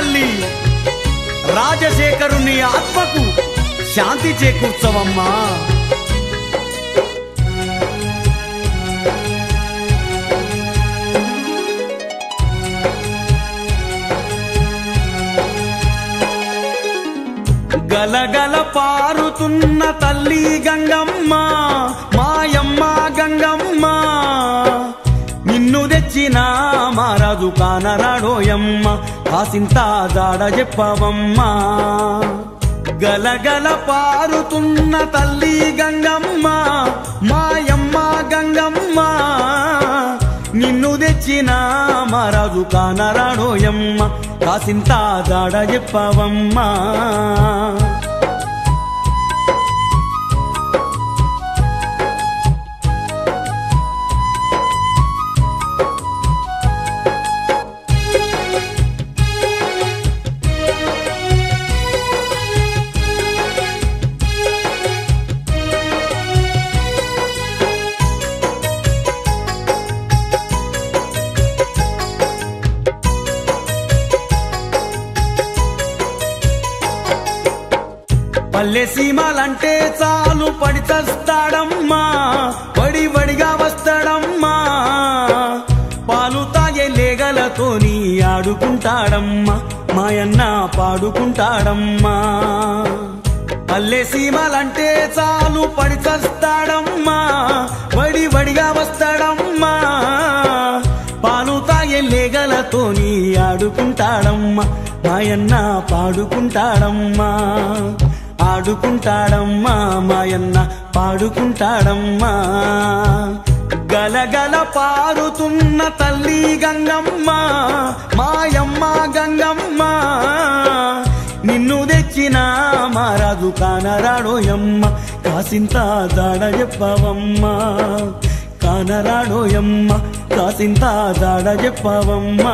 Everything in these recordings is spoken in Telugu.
తల్లి రాజశేఖరుని ఆత్మకు శాంతి చేకూర్చవమ్మా గలగల పారుతున్న తల్లి గంగమ్మ మాయమ్మ గంగమ్మ నిన్ను తెచ్చిన మారాజు కానరాడోయమ్మ కాసింత జాడ చెప్పవమ్మా గలగల పారుతున్న తల్లి గంగమ్మ మాయమ్మ గంగమ్మ నిన్ను తెచ్చిన మారాజు కానరాడోయమ్మ కాసింత జాడ చెప్పవమ్మా పల్లె సీమాలంటే చాలు పడి చస్తాడమ్మా పడి వడిగా వస్తాడమ్మా పాలు తాగే లేగలతోని ఆడుకుంటాడమ్మా మాయన్న పాడుకుంటాడమ్మా పల్లె సీమాలంటే చాలు పడి చస్తాడమ్మా వడి వడిగా వస్తాడమ్మా పాలు తాగే లేగలతోని ఆడుకుంటాడమ్మా మాయన్న పాడుకుంటాడమ్మా ఆడుకుంటాడమ్మా మాయన్న పాడుకుంటాడమ్మా గలగల పారుతున్న తల్లి గంగమ్మ మాయమ్మ గంగమ్మ నిన్ను తెచ్చిన మారాజు కానరాడోయమ్మ కాసింత దాడ చెప్పవమ్మా కానరాడోయమ్మ కాసింత దాడ చెప్పవమ్మా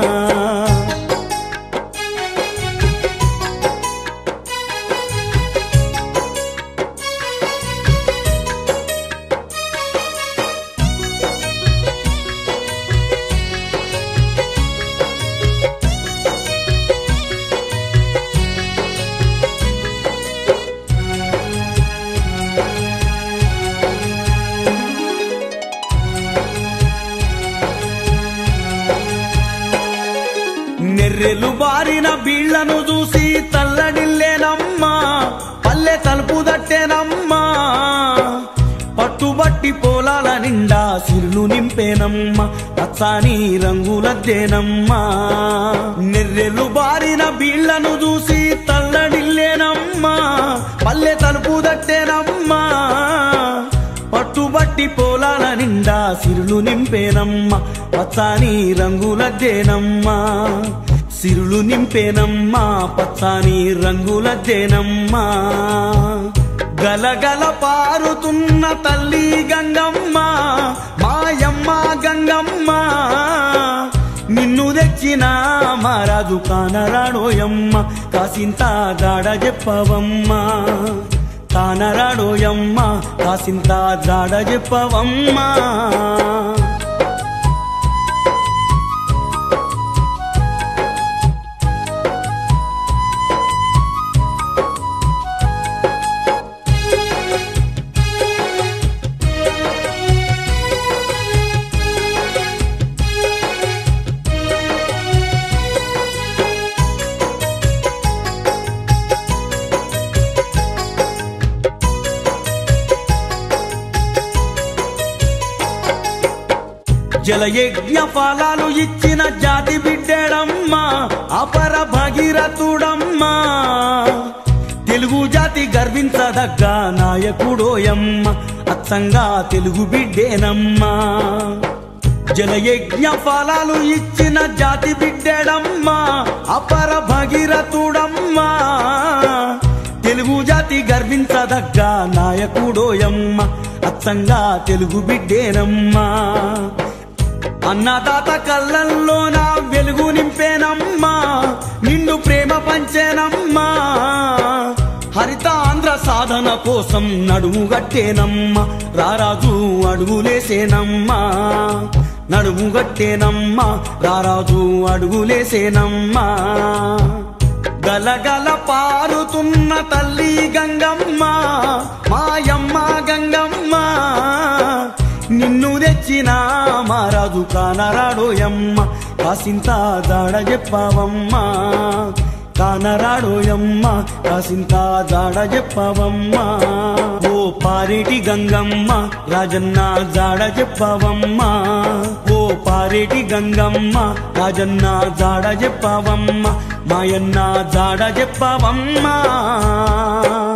నెర్రెలు బారిన బీళ్లను చూసి తల్లడిల్లేనమ్మా పల్లె తలుపు దట్టేనమ్మా పట్టుబట్టి పొలాల నిండా సిరులు నింపేనమ్మా పచ్చాని రంగులద్దేనమ్మా నెర్రెలు బారిన బీళ్లను చూసి తల్లడిల్లేనమ్మా పల్లె తలుపు దట్టేనమ్మా పట్టుబట్టి పొలాల నిండా సిరులు నింపేనమ్మా పచ్చాని రంగులద్దేనమ్మా సిరులు నింపేనమ్మా పచ్చాని రంగులద్దేనమ్మా గలగల పారుతున్న తల్లి గంగమ్మ మాయమ్మ గంగమ్మ నిన్ను తెచ్చిన మారాజు కానరాడోయమ్మ కాసింత దాడ చెప్పవమ్మా కానరాడోయమ్మ కాసింత జాడ చెప్పవమ్మా జలయజ్ఞ ఫలాలు ఇచ్చిన జాతి బిడ్డడమ్మా అపర భగీరథుడమ్మా తెలుగు జాతి గర్వించదగ్గ నాయకుడోయమ్మ అచ్చంగా తెలుగు బిడ్డేనమ్మా జలయజ్ఞ ఫలాలు ఇచ్చిన జాతి బిడ్డడమ్మా అపర భగీరథుడమ్మా తెలుగు జాతి గర్వించదగ్గ నాయకుడోయమ్మ అచ్చంగా తెలుగు బిడ్డేనమ్మా అన్నదాత కళ్ళల్లో నా వెలుగు నింపేనమ్మా నిన్ను ప్రేమ పంచేనమ్మా హరిత ఆంధ్ర సాధన కోసం నడుము గట్టేనమ్మా రారాజు అడుగులేసేనమ్మా నడుము గట్టేనమ్మా రారాజు అడుగులేసేనమ్మా గలగల పారుతున్న తల్లి గంగమ్మ మాయమ్మ గంగమ్మ నిన్ను తెచ్చిన మారాజు కానరాడోయమ్మ కాసింత దాడ చెప్పవమ్మా కానరాడోయమ్మ కాసింత దాడ చెప్పవమ్మా ఓ పారేటి గంగమ్మ రాజన్న జాడ చెప్పవమ్మా ఓ పారేటి గంగమ్మ రాజన్న జాడ చెప్పవమ్మ మాయన్న జాడ చెప్పవమ్మా